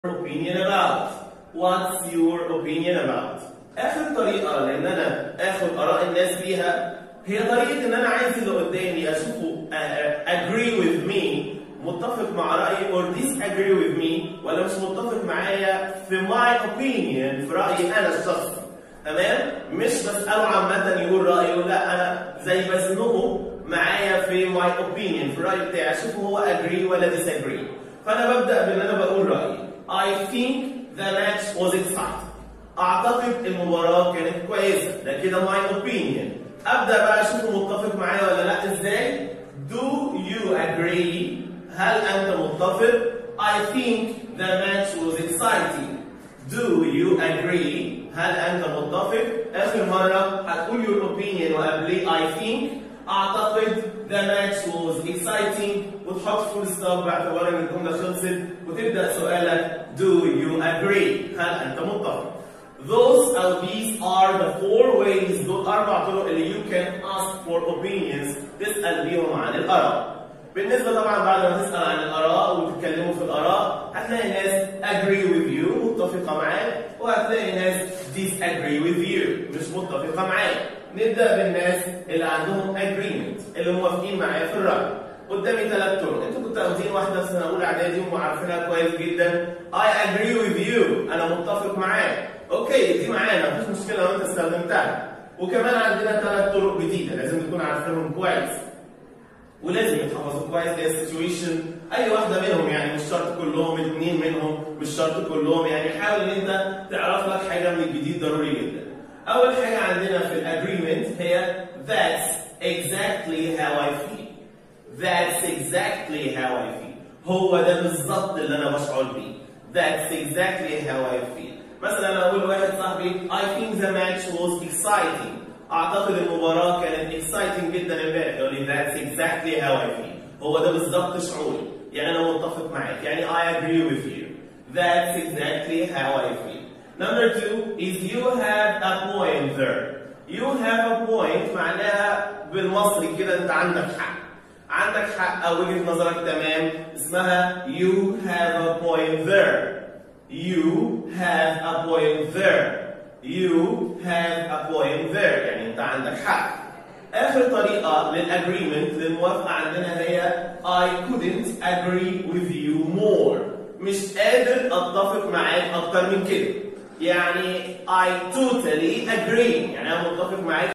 opinion about what's your opinion about اخر طريقه لان انا اخد اراء الناس بيها هي طريقه ان انا عايز اللي قدامي اشوفه uh, agree with me متفق مع رايي or disagree with me ولا مش متفق معايا في my opinion في رايي انا الشخصي تمام مش بساله عامه يقول رايه لا انا زي بزنقه معايا في my opinion في الراي بتاعي اشوفه هو agree ولا disagree فانا ببدا بان انا بقول رايي I think the match was exciting اعتقد المباراه كانت كويسه ده كده my opinion ابدا بقى اشوفه متفق معايا ولا لا ازاي do you agree هل انت متفق I think the match was exciting do you agree هل انت متفق اخر مره هتقول your opinion وقبليه I think اعتقد the match was exciting وتحط فول ستوب باعتبار ان الجمله خلصت وتبدا سؤالك do you agree هل انت متفق Those or these are the four ways دول أربع طرق اللي you can ask for opinions تسأل بيهم عن الآراء. بالنسبة طبعا بعد ما تسأل عن الآراء وتتكلموا في الآراء هتلاقي ناس agree with you متفقة معاك وهتلاقي ناس disagree with you مش متفقة معاك. نبدأ بالناس اللي عندهم agreement اللي موافقين معايا في الرأي. قدامي ثلاث طرق، انتوا كنتوا واخدين واحدة في سنة أولى إعدادي وعارفينها كويس جدا. I agree with you أنا متفق معاك. اوكي دي معانا مفيش مشكله لو انت استخدمتها وكمان عندنا ثلاث طرق جديده لازم نكون عارفينهم كويس ولازم يتحفظوا كويس زي السيتويشن اي واحده منهم يعني مش شرط كلهم اثنين منهم مش شرط كلهم يعني حاول ان انت تعرف لك حاجه من الجديد ضروري جدا اول حاجه عندنا في الاجريمنت هي that's exactly how I feel that's exactly how I feel هو ده بالظبط اللي انا بشعر بيه that's exactly how I feel مثلا انا اقول لواحد صاحبي I think the match was exciting اعتقد المباراه كانت exciting جدا امبارح يقول لي that's exactly how I feel هو ده بالظبط شعوري يعني انا متفق معاك يعني I agree with you that's exactly how I feel number two is you have a point there you have a point معناها بالمصري كده انت عندك حق عندك حق او وجهه نظرك تمام اسمها you have a point there You have a point there. You have a point there. يعني أنت عندك حق. آخر طريقة للأجريمنت للموافقة عندنا هي I couldn't agree with you more. مش قادر أتفق معاك أكتر من كده. يعني I totally agree. يعني أنا متفق معاك